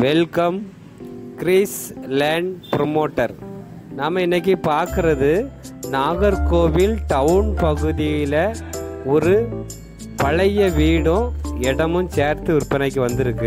welcome Greece land promoter நாம் இன்னைக்கு பார்க்குறது நாகர்கோவில் டவுன் பகுதியில் ஒரு பழைய வீடும் இடமும் சேர்த்து விற்பனைக்கு வந்திருக்கு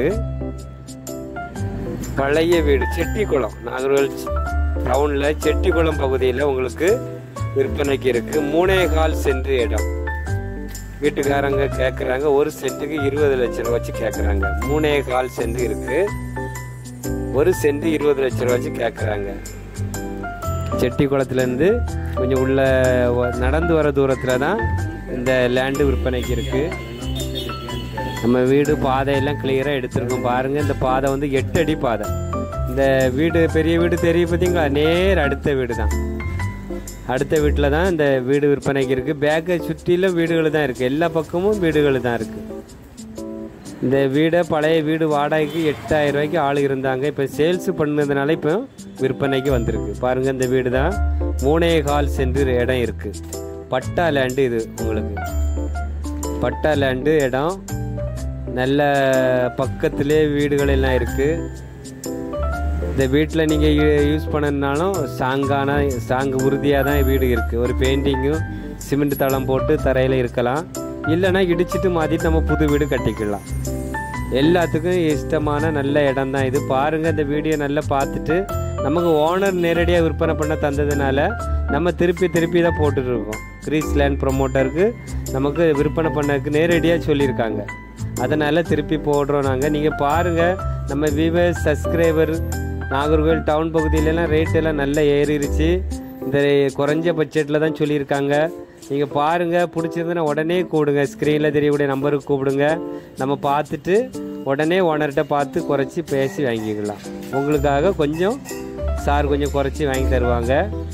பழைய வீடு செட்டிக்குளம் நாகர்கோவில் டவுனில் செட்டிக்குளம் பகுதியில் உங்களுக்கு விற்பனைக்கு இருக்குது மூணே கால் சென்று இடம் வீட்டுக்காரங்க கேட்குறாங்க ஒரு சென்ட்டுக்கு இருபது லட்ச ரூபா வச்சு கேட்குறாங்க மூணே கால் சென்ட் இருக்கு ஒரு சென்ட் இருபது லட்ச ரூபா வச்சு கேட்குறாங்க செட்டிக்குளத்துலேருந்து கொஞ்சம் உள்ள வ- நடந்து வர தூரத்தில் தான் இந்த லேண்டு விற்பனைக்கு இருக்கு நம்ம வீடு பாதையெல்லாம் கிளியராக எடுத்திருக்கோம் பாருங்கள் இந்த பாதை வந்து எட்டு அடி பாதை இந்த வீடு பெரிய வீடு தெரியும் பார்த்தீங்களா நேர் அடுத்த வீடு தான் அடுத்த வீட்டில் தான் இந்த வீடு விற்பனைக்கு இருக்குது பேக்கை சுற்றிலும் வீடுகள் தான் இருக்குது எல்லா பக்கமும் வீடுகள் தான் இருக்குது இந்த வீடை பழைய வீடு வாடகைக்கு எட்டாயிரம் ரூபாய்க்கு ஆள் இருந்தாங்க இப்போ சேல்ஸ் பண்ணதுனால இப்போ விற்பனைக்கு வந்திருக்கு பாருங்கள் இந்த வீடு தான் மூணே கால் சென்று இடம் இருக்குது பட்டா லேண்டு இது உங்களுக்கு பட்டா லேண்டு இடம் நல்ல பக்கத்திலே வீடுகள் எல்லாம் இருக்குது இந்த வீட்டில் நீங்கள் யூஸ் பண்ணனாலும் ஸ்ட்ராங்கான ஸ்ட்ராங் உறுதியாக தான் வீடு இருக்குது ஒரு பெயிண்டிங்கும் சிமெண்ட் தளம் போட்டு தரையில் இருக்கலாம் இல்லைன்னா இடிச்சிட்டு மாற்றிட்டு நம்ம புது வீடு கட்டிக்கலாம் எல்லாத்துக்கும் இஷ்டமான நல்ல இடம் தான் இது பாருங்கள் இந்த வீடியோ நல்லா பார்த்துட்டு நமக்கு ஓனர் நேரடியாக விற்பனை பண்ண தந்ததுனால நம்ம திருப்பி திருப்பி தான் போட்டுட்ருக்கோம் கிரீஸ் லேண்ட் ப்ரொமோட்டருக்கு நமக்கு விற்பனை பண்ணக்கு நேரடியாக சொல்லியிருக்காங்க அதனால் திருப்பி போடுறோம் நாங்கள் நீங்கள் பாருங்கள் நம்ம வியூவர்ஸ் சப்ஸ்கிரைபர் நாகர்கோவில் டவுன் பகுதியிலலாம் ரேட் எல்லாம் நல்லா ஏறிடுச்சு இந்த குறைஞ்ச பட்ஜெட்டில் தான் சொல்லியிருக்காங்க நீங்கள் பாருங்கள் பிடிச்சிருந்தனா உடனே கூப்பிடுங்க ஸ்க்ரீனில் தெரியக்கூடிய நம்பருக்கு கூப்பிடுங்க நம்ம பார்த்துட்டு உடனே ஓனர்கிட்ட பார்த்து குறைச்சி பேசி வாங்கிக்கலாம் உங்களுக்காக கொஞ்சம் சார் கொஞ்சம் குறைச்சி வாங்கி தருவாங்க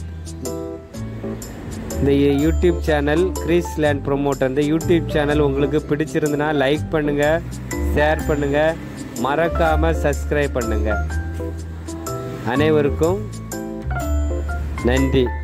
இந்த YouTube channel Greece land promoter இந்த யூடியூப் சேனல் உங்களுக்கு பிடிச்சிருந்துன்னா லைக் பண்ணுங்கள் ஷேர் பண்ணுங்கள் மறக்காமல் சப்ஸ்கிரைப் பண்ணுங்கள் அனைவருக்கும் நன்றி